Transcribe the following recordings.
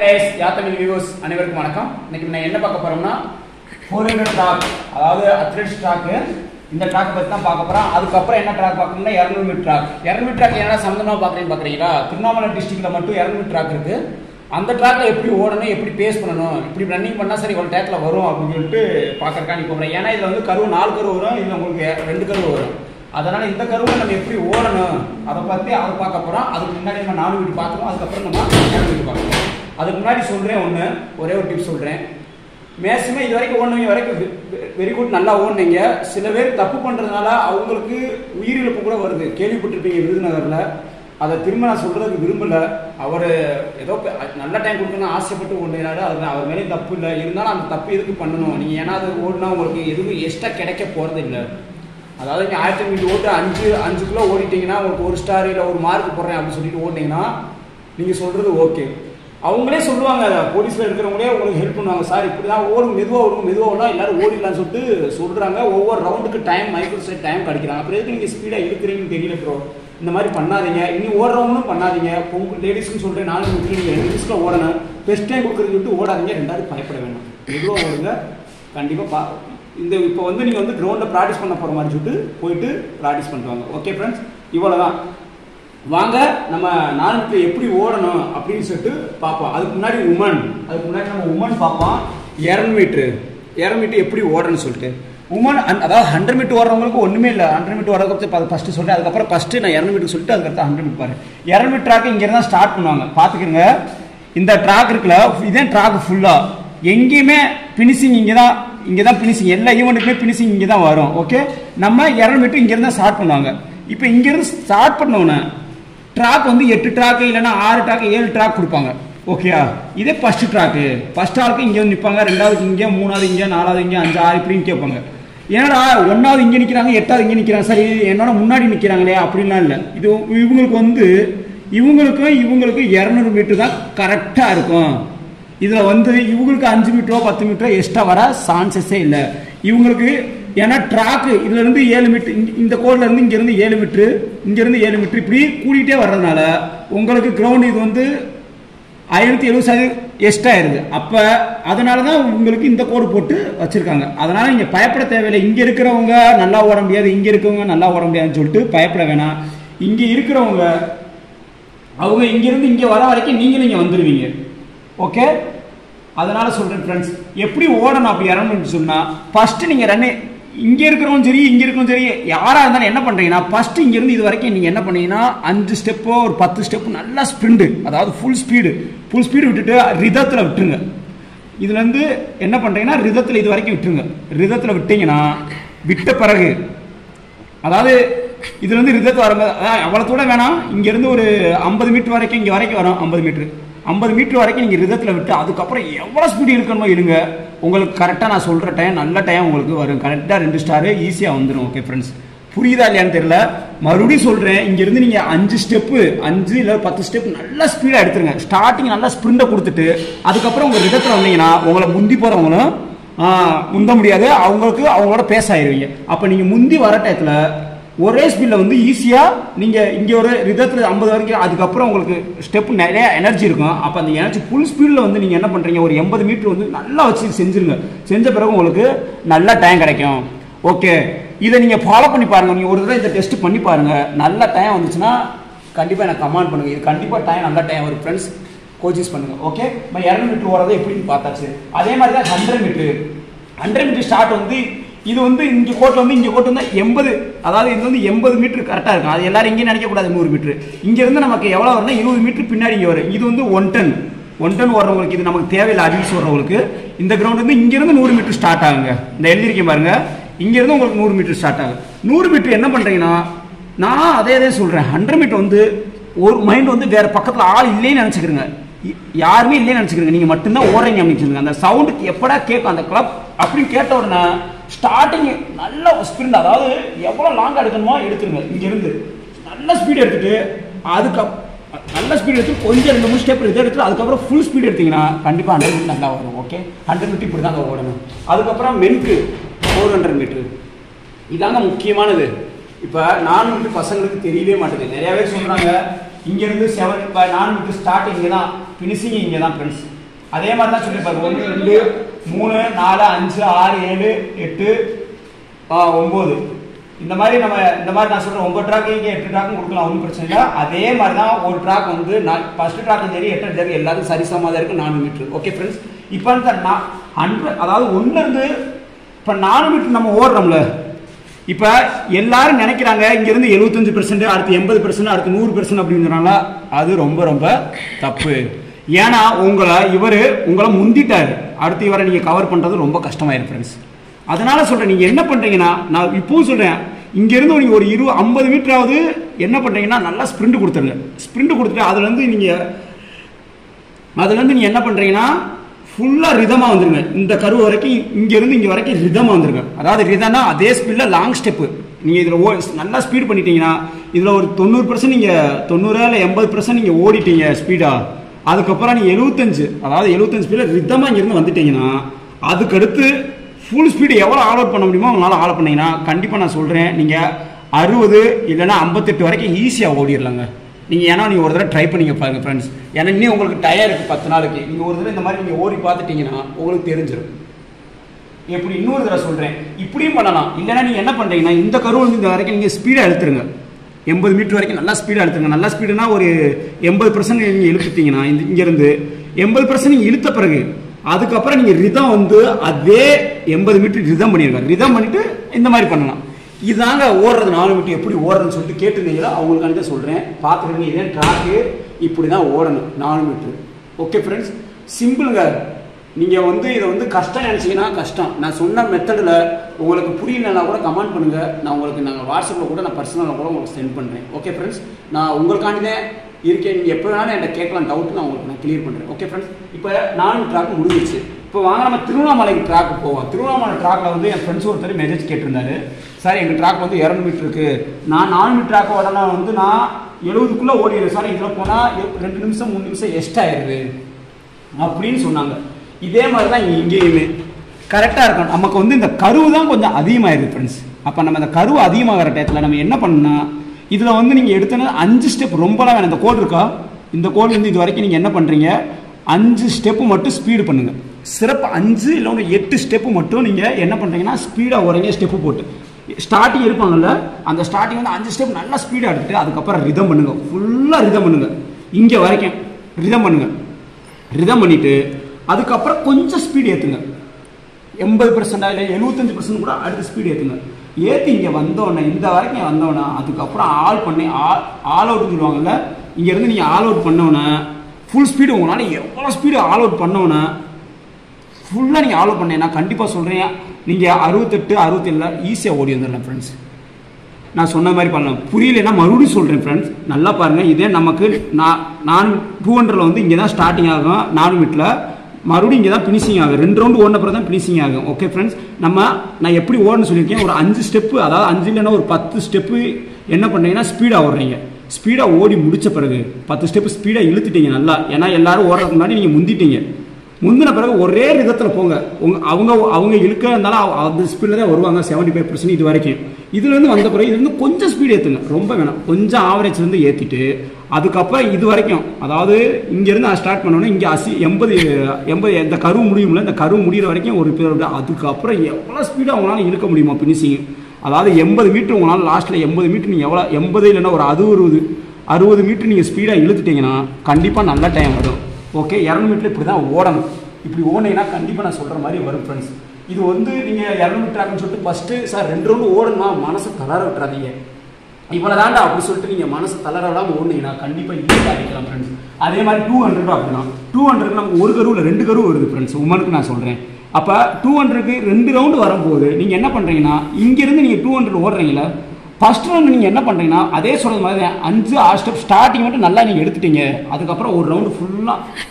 guys யாத்தமிழ் viewers அனைவருக்கும் வணக்கம் இன்னைக்கு நான் என்ன பார்க்க போறோம்னா ஃபோர் ஹண்ட்ரட் ட்ராக் அதாவது அத்லெட் ட்ராக்கு இந்த ட்ராக் பற்றி தான் பார்க்க போறோம் அதுக்கப்புறம் என்ன ட்ராக் பார்க்கணும்னா இரநூறு மீட்டர் ட்ராக் இரநூறு ட்ராக் என்ன சம்மந்தமாக பார்க்குறீங்கன்னு பார்க்குறீங்களா திருவண்ணாமலை டிஸ்ட்ரிக்ட்ல மட்டும் இரநூறு ட்ராக் இருக்கு அந்த ட்ராக்ல எப்படி ஓடணும் எப்படி பேஸ் பண்ணணும் இப்படி ரன்னிங் பண்ணா சரி ஒரு டேக்ல வரும் அப்படின்னு சொல்லிட்டு பார்க்கறக்காண்டி போகிறேன் ஏன்னா இதுல வந்து கருவு நாலு கருவு வரும் இதுல உங்களுக்கு ரெண்டு கருவு வரும் அதனால இந்த கருவை நம்ம எப்படி ஓடணும் அதை பத்தி அதை பார்க்க போறோம் அதுக்கு முன்னாடி நம்ம நாலு வீட்டு பார்த்துருவோம் அதுக்கப்புறம் நம்ம ஏழு வீட்டு பார்க்கணும் அதுக்கு முன்னாடி சொல்றேன் ஒன்று ஒரே ஒரு டிப் சொல்றேன் மேக்ஸிமம் இது வரைக்கும் ஓடுனவங்க வரைக்கும் வெரி குட் நல்லா ஓடுனீங்க சில பேர் தப்பு பண்றதுனால அவங்களுக்கு உயிரிழப்பு கூட வருது கேள்விப்பட்டிருப்பீங்க விருதுநகர்ல அதை திரும்ப நான் சொல்றதுக்கு விரும்பல அவர் ஏதோ ப- நல்ல டைம் கொடுக்கணும்னு ஆசைப்பட்டு ஓடினாரு அது அவர் மேலே தப்பு இல்லை இருந்தாலும் அந்த தப்பு எதுக்கு பண்ணணும் நீங்க ஏன்னா அது ஓடினா உங்களுக்கு எதுவும் எக்ஸ்ட்ரா கிடைக்க போறது இல்லை அதாவது நீங்க ஆயிரத்தி ஐநூறு ஓட்டு அஞ்சு அஞ்சு கிலோ ஓடிட்டீங்கன்னா உங்களுக்கு ஒரு ஸ்டார் இல்லை ஒரு மார்க் போடுறேன் அப்படின்னு சொல்லிட்டு ஓடினீங்கன்னா நீங்க சொல்றது ஓகே அவங்களே சொல்லுவாங்க அதை போலீஸ்ல இருக்கிறவங்களே உங்களுக்கு ஹெல்ப் பண்ணுவாங்க சார் இப்படி தான் ஓடும் மெதுவாக ஓடும் மெதுவாக ஓடலாம் எல்லாரும் ஓடிடலாம்னு சொல்லிட்டு சொல்றாங்க ஒவ்வொரு ரவுண்டுக்கு டைம் மைக்ரோ செட் டைம் கிடைக்கிறாங்க அப்புறம் எதுக்கு நீங்க ஸ்பீடாக இருக்கிறீங்கன்னு தெரியல ப்ரோ இந்த மாதிரி பண்ணாதீங்க இனி ஓடுறவங்களும் பண்ணாதீங்க பொங்க லேடிஸ்னு சொல்றேன் நாலு மீட்டர் நீங்க ரெண்டு நிமிஷத்துல ஓடணும் பெஸ்ட் டைம் கொடுக்குறது சொல்லிட்டு ஓடாதீங்க ரெண்டாவது பயப்பட வேண்டாம் மெதுவாக ஓடுங்க கண்டிப்பா பா இந்த இப்போ வந்து நீங்க வந்து கிரவுண்ட்ல ப்ராக்டிஸ் பண்ண போற மாதிரி சொல்லிட்டு போயிட்டு ப்ராக்டிஸ் பண்ணிட்டு வாங்க ஓகே ஃப்ரெண்ட்ஸ் இவ்வளவுதான் வாங்க நம்ம நாலு மீட்டர் எப்படி ஓடணும் அப்படின்னு சொல்லிட்டு பார்ப்போம் அதுக்கு முன்னாடி உமன் அதுக்கு முன்னாடி நம்ம உமன் பார்ப்போம் இரநூறு மீட்ரு இரநூறு மீட்டர் எப்படி ஓடணும்னு சொல்லிட்டு உமன் அதாவது ஹண்ட்ரட் மீட்டர் ஓடுறவங்களுக்கு ஒன்றுமே இல்லை ஹண்ட்ரட் மீட்டர் ஓடுறதுக்கு ஃபஸ்ட்டு சொல்லிட்டு அதுக்கப்புறம் ஃபஸ்ட்டு நான் இரநூறு மீட்டர் சொல்லிட்டு அதுக்கப்புறம் ஹண்ட்ரட் மீட்டர் பாரு இரநூறு மீட்டர் ட்ராக் இங்கே தான் ஸ்டார்ட் பண்ணுவாங்க பார்த்துக்கிறங்க இந்த ட்ராக் இருக்குல்ல இதே ட்ராக் ஃபுல்லாக எங்கேயுமே பினிஷிங் இங்கே தான் இங்கே தான் பினிஷிங் எல்லா ஈவெண்ட்டுக்குமே பினிஷிங் இங்கே தான் வரும் ஓகே நம்ம இரநூறு மீட்டர் இங்கேருந்து தான் ஸ்டார்ட் பண்ணுவாங்க இப்போ இங்கேருந்து ஸ்டார்ட் பண்ணோன்னே ட்ராக் வந்து எட்டு ட்ராக் இல்லைன்னா ஆறு ட்ராக் ஏழு ட்ராக் கொடுப்பாங்க ஓகேயா இதே ஃபர்ஸ்ட் ட்ராக்கு ஃபர்ஸ்ட் ஆளுக்கு இங்கே வந்து நிற்பாங்க ரெண்டாவது இங்கே மூணாவது இங்கே நாலாவது இங்கே அஞ்சு ஆறு இப்படின்னு கேட்பாங்க ஏன்னா ஒன்றாவது இங்கே நிற்கிறாங்க எட்டாவது இங்கே நிற்கிறாங்க சரி என்னோட முன்னாடி நிற்கிறாங்களே அப்படின்லாம் இல்லை இது இவங்களுக்கு வந்து இவங்களுக்கும் இவங்களுக்கும் இரநூறு மீட்டர் தான் கரெக்டாக இருக்கும் இதில் வந்து இவங்களுக்கு அஞ்சு மீட்டரோ பத்து மீட்டரோ எக்ஸ்ட்ரா வர சான்சஸே இல்லை இவங்களுக்கு ஏன்னா ட்ராக்கு இதுல இருந்து ஏழு மீட்டர் இந்த கோட்ல இருந்து இங்க இருந்து ஏழு மீட்டர் இங்க இருந்து ஏழு மீட்டர் இப்படி கூட்டிகிட்டே வர்றதுனால உங்களுக்கு கிரவுண்ட் இது வந்து ஐநூத்தி எழுபது சதவீதம் எக்ஸ்ட்ரா ஆயிருது அப்ப அதனால தான் உங்களுக்கு இந்த கோடு போட்டு வச்சிருக்காங்க அதனால நீங்க பயப்பட தேவையில்லை இங்க இருக்கிறவங்க நல்லா ஓட முடியாது இங்க இருக்கவங்க நல்லா ஓட முடியாதுன்னு சொல்லிட்டு பயப்பட வேணாம் இங்க இருக்கிறவங்க அவங்க இங்க இருந்து இங்க வர வரைக்கும் நீங்களும் இங்க வந்துருவீங்க ஓகே அதனால சொல்றேன் ஃப்ரெண்ட்ஸ் எப்படி ஓடணும் அப்படி இறங்கணும்னு சொன்னா ஃபர்ஸ்ட் நீங்க ரன்னு இங்க இருக்கிறவங்க சரி இங்க இருக்கவும் சரி யாரா இருந்தாலும் என்ன பண்றீங்கன்னா ஃபர்ஸ்ட் இங்க இருந்து இது வரைக்கும் நீங்க என்ன பண்ணீங்கன்னா அஞ்சு ஸ்டெப்போ ஒரு பத்து ஸ்டெப் நல்லா ஸ்பிரிண்ட் அதாவது ஃபுல் ஸ்பீடு ஃபுல் ஸ்பீடு விட்டுட்டு ரிதத்துல விட்டுருங்க இதுல இருந்து என்ன பண்றீங்கன்னா ரிதத்துல இது வரைக்கும் விட்டுருங்க ரிதத்துல விட்டீங்கன்னா விட்ட பிறகு அதாவது இதுல இருந்து ரிதத்து வரும்போது அதாவது அவ்வளோ தூரம் வேணாம் இங்க இருந்து ஒரு ஐம்பது மீட்டர் வரைக்கும் இங்க வரைக்கும் வரும் ஐம்பது மீட்டர் ஐம்பது மீட்டர் வரைக்கும் நீங்க ரிதத்துல விட்டு அதுக்கப்புறம் எவ்வளவு ஸ்பீடு இருக்கணுமோ இருங்க உங்களுக்கு கரெக்டா நான் சொல்ற டைம் நல்ல டைம் உங்களுக்கு வரும் கரெக்டா ரெண்டு ஸ்டார் ஈஸியா வந்துடும் ஓகே ஃப்ரெண்ட்ஸ் புரியுதா இல்லையான்னு தெரியல மறுபடியும் சொல்றேன் இங்க இருந்து நீங்க அஞ்சு ஸ்டெப்பு அஞ்சு இல்ல பத்து ஸ்டெப் நல்லா ஸ்பீடா எடுத்துருங்க ஸ்டார்டிங் நல்லா ஸ்பிரிண்ட கொடுத்துட்டு அதுக்கப்புறம் உங்க ரிதத்துல வந்தீங்கன்னா உங்களை முந்தி போறவங்களும் ஆ, முந்த முடியாது அவங்களுக்கு அவங்களோட பேச ஆயிருவீங்க அப்ப நீங்க முந்தி வர டயத்துல ஒரே ஸ்பீட்ல வந்து ஈஸியா நீங்க இங்க ஒரு ரிதத்துல ஐம்பது வரைக்கும் அதுக்கப்புறம் உங்களுக்கு ஸ்டெப் நிறைய எனர்ஜி இருக்கும் அப்ப அந்த எனர்ஜி ஃபுல் ஸ்பீட்ல வந்து நீங்க என்ன பண்றீங்க ஒரு எண்பது மீட்டர் வந்து நல்லா வச்சு செஞ்சிருங்க செஞ்ச பிறகு உங்களுக்கு நல்ல டைம் கிடைக்கும் ஓகே இதை நீங்க ஃபாலோ பண்ணி பாருங்க நீங்க ஒரு தடவை இந்த டெஸ்ட் பண்ணி பாருங்க நல்ல டைம் வந்துச்சுன்னா கண்டிப்பா எனக்கு கமெண்ட் பண்ணுங்க இது கண்டிப்பா டைம் நல்ல டைம் வரும் ஃப்ரெண்ட்ஸ் கோச்சிஸ் பண்ணுங்க ஓகே நம்ம இரநூறு மீட்டர் ஓடுறது எப்படின்னு பார்த்தாச்சு அதே மாதிரி தான் hundred meter hundred meter start வந்து இது வந்து இங்க கோட்டில் வந்து இங்க கோட்டு வந்து எண்பது அதாவது இது வந்து எண்பது மீட்டர் கரெக்டாக இருக்கும் அது எல்லாரும் இங்கே நினைக்க கூடாது நூறு மீட்டர் இங்க இருந்து நமக்கு எவ்வளோ வரும்னா இருபது மீட்டர் பின்னாடி இங்கே வரும் இது வந்து ஒன் டன் ஒன் டன் ஓடுறவங்களுக்கு இது நமக்கு தேவையில்லை அடிச்சு ஓடுறவங்களுக்கு இந்த கிரவுண்ட் வந்து இங்க இருந்து நூறு மீட்டர் ஸ்டார்ட் ஆகுங்க இந்த எழுதிருக்கேன் பாருங்க இங்க இருந்து உங்களுக்கு நூறு மீட்டர் ஸ்டார்ட் ஆகும் நூறு மீட்டர் என்ன பண்றீங்கன்னா நான் அதே அதே சொல்றேன் ஹண்ட்ரட் மீட்டர் வந்து ஒரு மைண்ட் வந்து வேற பக்கத்துல ஆள் இல்லைன்னு நினைச்சுக்கிறீங்க ய- யாருமே இல்லைன்னு நினைச்சுக்கிறீங்க நீங்க மட்டும்தான் ஓடுறீங்க அப்படின்னு நினைச்சுக்கிறீங்க அந்த சவுண்டுக்கு எப்படா கேட்கும் அந்த கிளப் அப்படின்னு கேட்ட உடனே ஸ்டார்டிங் நல்ல ஸ்பிரிண்ட் அதாவது எவ்வளவு லாங்கா எடுக்கணுமோ எடுத்துருங்க இங்க இருந்து நல்ல ஸ்பீட் எடுத்துட்டு அதுக்கப் நல்ல ஸ்பீட் எடுத்து கொஞ்சம் ரெண்டு மூணு ஸ்டெப் எடுத்து எடுத்து அதுக்கப்புறம் ஃபுல் ஸ்பீட் எடுத்தீங்கன்னா கண்டிப்பா ஹண்ட்ரட் மீட்டர் நல்லா வரும் ஓகே ஹண்ட்ரட் மீட்டர் இப்படி தான் ஓடணும் அதுக்கப்புறம் மென்க்கு ஃபோர் ஹண்ட்ரட் மீட்டர் இதாங்க முக்கியமானது இப்போ நாலு மீட்டர் பசங்களுக்கு தெரியவே மாட்டேங்குது நிறைய பேர் சொல்றாங்க இங்க இருந்து செவன் இப்போ நாலு மீட்டர் ஸ்டார்டிங் தான் ஃபினிஷிங் இங்கே தான் ஃப்ரெண்ட்ஸ் அதே மாதிரி தான் சொல்லியிருப்பாரு ஒன்று ரெண்டு மூணு நாலு அஞ்சு ஆறு ஏழு எட்டு ஆ, ஒம்பது இந்த மாதிரி நம்ம இந்த மாதிரி நான் சொல்கிறேன் ஒன்பது ட்ராக்கு இங்கே எட்டு ட்ராக்கும் கொடுக்கலாம் ஒன்றும் பிரச்சனை இல்லை அதே மாதிரி தான் ஒரு ட்ராக் வந்து நான் ஃபஸ்ட்டு ட்ராக்கும் சரி எட்டு சரி எல்லாத்துக்கும் சரிசமமாக தான் இருக்குது நானூறு மீட்ரு ஓகே ஃப்ரெண்ட்ஸ் இப்போ இந்த நான் ஹண்ட்ரட் அதாவது ஒன்றுலேருந்து இப்போ நானூறு மீட்டர் நம்ம ஓடுறோம்ல இப்போ எல்லாரும் நினைக்கிறாங்க இங்கேருந்து எழுபத்தஞ்சு பெர்சென்ட் அடுத்து எண்பது பெர்சென்ட் அடுத்து நூறு பெர்சென்ட் அப்படிங்கிறனால அது ரொம்ப ரொம்ப தப்பு ஏன்னா உங்களை இவர் உங்களை முந்திட்டாரு அடுத்து இவரை நீங்கள் கவர் பண்ணுறது ரொம்ப கஷ்டமாயிரும் ஃப்ரெண்ட்ஸ் அதனால சொல்கிறேன் நீங்கள் என்ன பண்ணுறீங்கன்னா நான் இப்பவும் சொல்கிறேன் இங்கேருந்து நீங்கள் ஒரு இரு ஐம்பது மீட்டராவது என்ன பண்ணுறீங்கன்னா நல்லா ஸ்ப்ரிண்ட் கொடுத்துருங்க ஸ்ப்ரிண்ட் கொடுத்துட்டு அதுலேருந்து நீங்கள் அதுலேருந்து நீங்கள் என்ன பண்ணுறீங்கன்னா ஃபுல்லாக ரிதமாக வந்துருங்க இந்த கரு வரைக்கும் இங்கேருந்து இங்கே வரைக்கும் ரிதமாக வந்துருங்க அதாவது ரிதம்னா அதே ஸ்பீடில் லாங் ஸ்டெப்பு நீங்கள் இதில் ஓ நல்லா ஸ்பீட் பண்ணிட்டீங்கன்னா இதில் ஒரு தொண்ணூறு பர்சன்ட் நீங்கள் தொண்ணூறு இல்லை எண்பது பர்சன்ட் நீங்கள் ஓடிட்டீங்க ஸ்பீடாக அதுக்கப்புறம் நீங்கள் எழுபத்தஞ்சு அதாவது எழுபத்தஞ்சு ஸ்பீடில் ரிதமாக இங்கேருந்து வந்துட்டீங்கன்னா அதுக்கடுத்து ஃபுல் ஸ்பீடு எவ்வளோ ஆல் அவுட் பண்ண முடியுமோ உங்களால் ஆல் பண்ணீங்கன்னா கண்டிப்பாக நான் சொல்கிறேன் நீங்கள் அறுபது இல்லைன்னா ஐம்பத்தெட்டு வரைக்கும் ஈஸியாக ஓடிடலாங்க நீங்கள் ஏன்னா நீங்கள் ஒரு தடவை ட்ரை பண்ணிங்க பாருங்க ஃப்ரெண்ட்ஸ் ஏன்னா இன்னும் உங்களுக்கு டயர் இருக்குது பத்து நாளைக்கு நீங்கள் ஒரு தடவை இந்த மாதிரி நீங்கள் ஓடி பார்த்துட்டீங்கன்னா உங்களுக்கு தெரிஞ்சிடும் எப்படி இன்னொரு தடவை சொல்கிறேன் இப்படியும் பண்ணலாம் இல்லைன்னா நீங்கள் என்ன பண்ணுறீங்கன்னா இந்த கருவில் இந்த வரைக்கும் நீங்கள் ஸ்பீடாக இழுத்துருங்க எண்பது மீட்டர் வரைக்கும் நல்லா ஸ்பீடாக இழுத்துருங்க நல்லா ஸ்பீடுனா ஒரு எண்பது பர்சன்ட் நீங்கள் இழுத்துட்டீங்கன்னா இந்த இங்கேருந்து எண்பது பர்சன்ட் நீங்கள் இழுத்த பிறகு அதுக்கப்புறம் நீங்கள் ரிதம் வந்து அதே எண்பது மீட்டர் ரிதம் பண்ணியிருக்காரு ரிதம் பண்ணிட்டு இந்த மாதிரி பண்ணலாம் இதாங்க ஓடுறது நாலு மீட்டர் எப்படி ஓடுறதுன்னு சொல்லிட்டு கேட்டிருந்தீங்களோ அவங்களுக்காண்டி தான் சொல்கிறேன் பார்த்துருங்க இதே ட்ராக்கு இப்படி தான் ஓடணும் நாலு மீட்ரு ஓகே ஃப்ரெண்ட்ஸ் சிம்பிளுங்க நீங்கள் வந்து இதை வந்து கஷ்டம் நினச்சிங்கன்னா கஷ்டம் நான் சொன்ன மெத்தடில் உங்களுக்கு புரியலனா கூட கமெண்ட் பண்ணுங்கள் நான் உங்களுக்கு நாங்கள் வாட்ஸ்அப்பில் கூட நான் பர்சனலாக கூட உங்களுக்கு சென்ட் பண்ணுறேன் ஓகே ஃப்ரெண்ட்ஸ் நான் உங்களுக்காண்டி தான் இருக்கேன் நீங்கள் எப்போ வேணாலும் என்கிட்ட கேட்கலாம் டவுட் நான் உங்களுக்கு நான் கிளியர் பண்ணுறேன் ஓகே ஃப்ரெண்ட்ஸ் இப்போ நாலு ட்ராக் முடிஞ்சிச்சு இப்போ வாங்க நம்ம திருவண்ணாமலைக்கு ட்ராக்கு போவோம் திருவண்ணாமலை ட்ராக்ல வந்து என் ஃப்ரெண்ட்ஸ் ஒருத்தர் மெசேஜ் கேட்டிருந்தாரு சார் எங்கள் ட்ராக் வந்து இரநூறு மீட்டர் இருக்கு நான் நாலு மீட்டர் ட்ராக் உடனே வந்து நான் எழுபதுக்குள்ளே ஓடிடுறேன் சார் இதில் போனால் ரெண்டு நிமிஷம் மூணு நிமிஷம் எக்ஸ்ட்ரா ஆயிடுது அப்படின்னு சொன்னாங்க இதே மாதிரி தான் இங்கே இங்கேயுமே கரெக்டாக இருக்கும் நமக்கு வந்து இந்த கருவு தான் கொஞ்சம் அதிகமாயிருது ஃப்ரெண்ட்ஸ் அப்போ நம்ம இந்த கருவு அதிகமாகிற டயத்தில் நம்ம என்ன பண்ணணும்னா இதில் வந்து நீங்கள் எடுத்தோன்னா அஞ்சு ஸ்டெப் ரொம்பலாம் வேணும் இந்த கோடு இருக்கா இந்த கோடு வந்து இது வரைக்கும் நீங்கள் என்ன பண்ணுறீங்க அஞ்சு ஸ்டெப்பு மட்டும் ஸ்பீடு பண்ணுங்கள் சிறப்பு அஞ்சு இல்லை ஒன்று எட்டு ஸ்டெப்பு மட்டும் நீங்கள் என்ன பண்ணுறீங்கன்னா ஸ்பீடாக உறங்க ஸ்டெப்பு போட்டு ஸ்டார்டிங் இருப்பாங்கல்ல அந்த ஸ்டார்டிங் வந்து அஞ்சு ஸ்டெப் நல்லா ஸ்பீடாக எடுத்துட்டு அதுக்கப்புறம் ரிதம் பண்ணுங்க ஃபுல்லாக ரிதம் பண்ணுங்க இங்கே வரைக்கும் ரிதம் பண்ணுங்க ரிதம் பண்ணிட்டு அதுக்கப்புறம் கொஞ்சம் ஸ்பீடு ஏற்றுங்க எண்பது பர்சன்டா இல்லை எழுபத்தஞ்சு பர்சன்ட் கூட அடுத்த ஸ்பீடு ஏற்றுங்க ஏற்றி இங்கே வந்தோடனே இந்த வரைக்கும் வந்தோடனே அதுக்கப்புறம் ஆல் பண்ணி ஆல் ஆல் அவுட்னு சொல்லுவாங்கல்ல இங்கேருந்து நீங்கள் ஆல் அவுட் பண்ணோன்னே ஃபுல் ஸ்பீடு உங்களால் எவ்வளோ ஸ்பீடு ஆல் அவுட் பண்ணோன்னே ஃபுல்லாக நீங்கள் ஆல் அவுட் பண்ணீங்கன்னா கண்டிப்பாக சொல்கிறேன் நீங்கள் அறுபத்தெட்டு அறுபத்தேழில் ஈஸியாக ஓடி வந்துடலாம் ஃப்ரெண்ட்ஸ் நான் சொன்ன மாதிரி பண்ணலாம் புரியலைன்னா மறுபடியும் சொல்கிறேன் ஃப்ரெண்ட்ஸ் நல்லா பாருங்கள் இதே நமக்கு நான் நான் டூ ஹண்ட்ரடில் வந்து இங்கே தான் ஸ்டார்டிங் ஆகும் நானூறு மீட்டில் மறுபடியும் இங்கே தான் ஃபினிஷிங் ஆகும் ரெண்டு ரவுண்டு ஓடின பிறகு தான் ஃபினிஷிங் ஆகும் ஓகே ஃப்ரெண்ட்ஸ் நம்ம நான் எப்படி ஓடணும்னு சொல்லியிருக்கேன் ஒரு அஞ்சு ஸ்டெப்பு அதாவது அஞ்சு இல்லைன்னா ஒரு பத்து ஸ்டெப்பு என்ன பண்ணுறீங்கன்னா ஸ்பீடாக ஓடுறீங்க ஸ்பீடாக ஓடி முடிச்ச பிறகு பத்து ஸ்டெப்பு ஸ்பீடாக இழுத்துட்டீங்க நல்லா ஏன்னா எல்லாரும் ஓடுறதுக்கு முன்னாடி நீங்கள் முந்திட்டீங்க முந்தின பிறகு ஒரே விதத்தில் போங்க உங்க அவங்க அவங்க இழுக்க இருந்தாலும் அவ- அந்த ஸ்பீடில் தான் வருவாங்க செவன்டி ஃபைவ் பர்சன்ட் இது வரைக்கும் இதுலேருந்து வந்த பிறகு இதுலேருந்து கொஞ்சம் ஸ்பீடு ஏற்றுங்க ரொம்ப வேணாம் கொஞ்சம் ஆவரேஜ்லேருந்து ஏற்றிட்டு அதுக்கப்புறம் இது வரைக்கும் அதாவது இங்கேருந்து நான் ஸ்டார்ட் பண்ணோன்னே இங்கே அசி எண்பது எண்பது இந்த கருவு முடியும்ல இந்த கருவு முடிகிற வரைக்கும் ஒரு பேர் அதுக்கப்புறம் எவ்வளோ ஸ்பீடாக அவங்களால இழுக்க முடியுமா ஃபினிஷிங் அதாவது எண்பது மீட்டர் உங்களால் லாஸ்ட்டில் எண்பது மீட்டர் நீங்கள் எவ்வளோ எண்பது இல்லைன்னா ஒரு அது அறுபது அறுபது மீட்டர் நீங்கள் ஸ்பீடாக இழுத்துட்டீங்கன்னா கண்டிப்பாக நல்ல டைம் வரும் ஓகே இரநூறு மீட்டர் இப்படி தான் ஓடணும் இப்படி ஓடினீங்கன்னா கண்டிப்பாக நான் சொல்கிற மாதிரி வரும் ஃப்ரெண்ட்ஸ் இது வந்து நீங்கள் இரநூறு மீட்டர் ஆகுன்னு சொல்லிட்டு ஃபஸ்ட்டு சார் ரெண்டு ரவுண்டு ஓடணுமா மனசை தளர விட்டுறாதீங்க இவ்வளோ தாண்டா அப்படி சொல்லிட்டு நீங்கள் மனசு தளர விடாமல் ஓடுனீங்கன்னா கண்டிப்பாக ஈஸியாக அடிக்கலாம் ஃப்ரெண்ட்ஸ் அதே மாதிரி டூ ஹண்ட்ரட் அப்படின்னா டூ ஹண்ட்ரட் நமக்கு ஒரு கருவில் ரெண்டு கரு வருது ஃப்ரெண்ட்ஸ் உமனுக்கு நான் சொல்கிறேன் அப்போ டூ ஹண்ட்ரடுக்கு ரெண்டு ரவுண்டு வரும்போது நீங்கள் என்ன பண்ணுறீங்கன்னா இங்கேருந்து நீங்கள் டூ ஹண்ட்ரட் ஓடுறீங்களா ஃபர்ஸ்ட் ரவுண்டு நீங்கள் என்ன பண்ணுறீங்கன்னா அதே சொல்கிறது மாதிரி தான் அஞ்சு ஆறு ஸ்டெப் ஸ்டார்டிங் மட்டும் நல்லா நீங்கள் எடுத்துட்டீங்க அதுக்கப்புறம் ஒரு ரவுண்டு ஃபுல்லாக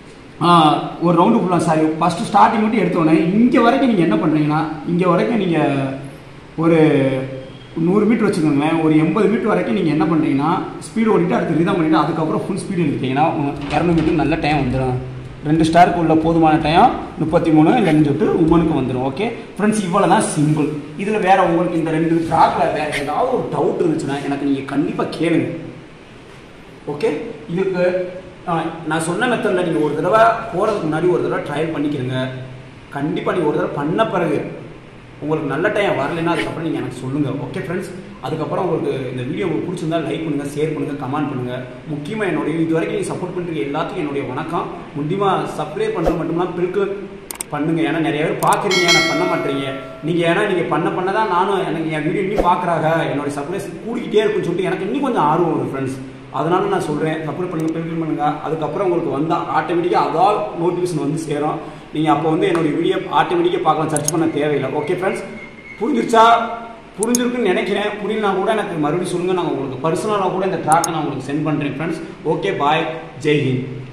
ஒரு ரவுண்டு ஃபுல்லாக சாரி ஃபஸ்ட்டு ஸ்டார்டிங் மட்டும் எடுத்தோடனே இங்கே வரைக்கும் நீங்கள் என்ன பண்ணுறீங்கன்னா இங்கே வரைக்கும் நீங்கள் ஒரு நூறு மீட்டர் வச்சுக்கோங்களேன் ஒரு எண்பது மீட்டர் வரைக்கும் நீங்கள் என்ன பண்ணுறீங்கன்னா ஸ்பீடு ஓடிட்டு அடுத்து ரிதம் பண்ணிட்டு அதுக்கப்புறம் ஃபுல் ஸ்பீடு எடுத்தீங்கன்னா இரநூறு மீட்டர் நல்ல டைம் வந்துடும் ரெண்டு ஸ்டாருக்கு உள்ள போதுமான டைம் முப்பத்தி மூணு இல்லைன்னு சொல்லிட்டு உமனுக்கு வந்துடும் ஓகே ஃப்ரெண்ட்ஸ் இவ்வளோ தான் சிம்பிள் இதில் வேறு உங்களுக்கு இந்த ரெண்டு ட்ராக்கில் வேறு ஏதாவது ஒரு டவுட் இருந்துச்சுன்னா எனக்கு நீங்கள் கண்டிப்பாக கேளுங்க ஓகே இதுக்கு நான் சொன்ன மெத்தடில் நீங்கள் ஒரு தடவை போகிறதுக்கு முன்னாடி ஒரு தடவை ட்ரையல் பண்ணிக்கிறங்க கண்டிப்பாக நீங்கள் ஒரு தடவை பண்ண பிறகு உங்களுக்கு நல்ல டைம் வரலைன்னா அதுக்கப்புறம் நீங்கள் எனக்கு சொல்லுங்கள் ஓகே ஃப்ரெண்ட்ஸ் அதுக்கப்புறம் உங்களுக்கு இந்த வீடியோ உங்களுக்கு பிடிச்சிருந்தா லைக் பண்ணுங்கள் ஷேர் பண்ணுங்கள் கமெண்ட் பண்ணுங்கள் முக்கியமாக என்னுடைய இது வரைக்கும் நீங்கள் சப்போர்ட் பண்ணுறீங்க எல்லாத்துக்கும் என்னுடைய வணக்கம் முக்கியமாக சப்ஸ்கிரைப் பண்ணுறது மட்டும்தான் பிறகு பண்ணுங்க ஏன்னா நிறைய பேர் பார்க்குறீங்க நான் பண்ண மாட்டீங்க நீங்கள் ஏன்னா நீங்கள் பண்ண பண்ண தான் நானும் எனக்கு என் வீடியோ இன்னும் பார்க்குறாங்க என்னுடைய சப்ஸ்கிரைஸ் கூடிக்கிட்டே இருக்குன்னு சொல்லிட்டு எனக்கு இன்னும் கொஞ்சம் ஆர்வம் வரும் ஃப்ரெண்ட்ஸ் அதனால நான் சொல்கிறேன் சப்போர்ட் பண்ணுங்க பெருக்கில் பண்ணுங்க அதுக்கப்புறம் உங்களுக்கு வந்தால் ஆட்டோமேட்டிக்காக அதான் நோட்டிஃபிகேஷன் வந்து சேரும் நீங்கள் அப்போ வந்து என்னுடைய வீடியோ ஆட்டோமேட்டிக்காக பார்க்கலாம் சர்ச் பண்ண தேவையில்லை ஓகே ஃப்ரெண்ட்ஸ் புரிஞ்சிருச்சா புரிஞ்சிருக்குன்னு நினைக்கிறேன் புரியலனா கூட எனக்கு மறுபடியும் சொல்லுங்கள் நான் உங்களுக்கு பர்சனலாக கூட இந்த ட்ராக்கை நான் உங்களுக்கு சென்ட் பண்ணுறேன் friends okay bye Jai Hind